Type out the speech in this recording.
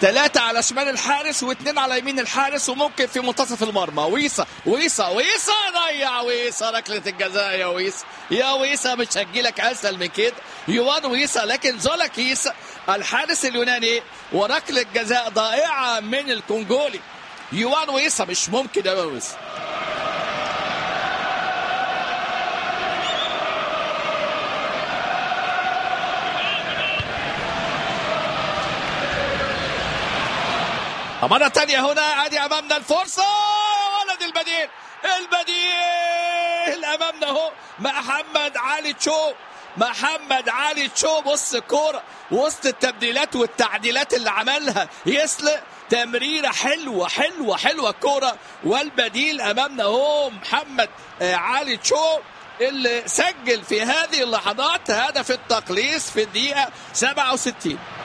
ثلاثة على شمال الحارس واثنين على يمين الحارس وممكن في منتصف المرمى ويسا ويسا ويسا ضيع ويسا ركلة الجزاء يا ويسا يا ويسا مش هتجيلك اسهل من كده يوان ويسا لكن زولاكيس الحارس اليوناني وركلة جزاء ضائعة من الكونجولي يوان ويسا مش ممكن يا ويسا مرة تانية هنا ادي امامنا الفرصة ولد البديل البديل امامنا اهو محمد علي تشو محمد علي تشو بص الكورة وسط التبديلات والتعديلات اللي عملها يسلق تمريرة حلوة حلوة حلوة الكورة والبديل امامنا اهو محمد علي تشو اللي سجل في هذه اللحظات هدف التقليص في الدقيقة 67